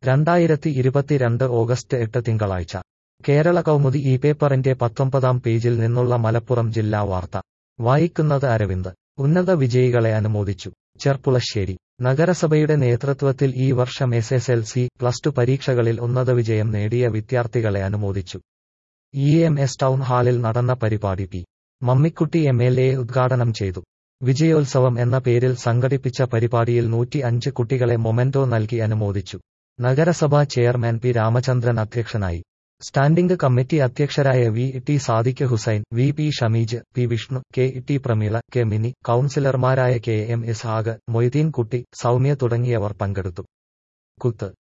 രണ്ടായിരത്തി ഇരുപത്തിരണ്ട് ഓഗസ്റ്റ് എട്ട് തിങ്കളാഴ്ച കേരള കൗമുദി ഈ പേപ്പറിന്റെ പത്തൊമ്പതാം പേജിൽ നിന്നുള്ള മലപ്പുറം ജില്ലാ വാർത്ത വായിക്കുന്നത് അരവിന്ദ് ഉന്നത വിജയികളെ അനുമോദിച്ചു ചെർപ്പുളശ്ശേരി നഗരസഭയുടെ നേതൃത്വത്തിൽ ഈ വർഷം S S L C plus two പരീക്ഷകളിൽ ഉന്നത വിജയം നേടിയ വിദ്യാർത്ഥികളെ അനുമോദിച്ചു ഇ എം എസ് ടൗൺ ഹാളിൽ നടന്ന പരിപാടി P Mammikutty M L A ഉദ്ഘാടനം ചെയ്തു വിജയോത്സവം എന്ന പേരിൽ സംഘടിപ്പിച്ച പരിപാടിയിൽ നൂറ്റി അഞ്ച് കുട്ടികളെ മൊമെന്റോ നൽകി അനുമോദിച്ചു നഗരസഭാ ചെയർമാൻ പി രാമചന്ദ്രൻ അധ്യക്ഷനായി സ്റ്റാൻഡിംഗ് കമ്മിറ്റി അധ്യക്ഷരായ V T Sadiq Hussain V P Shameej P Vishnu K T Prameela K Mini കൌൺസിലർമാരായ കെ എം ഇസ്ഹാഖ് മൊയ്തീൻ കുട്ടി സൗമ്യ തുടങ്ങിയവർ പങ്കെടുത്തു കുത്ത്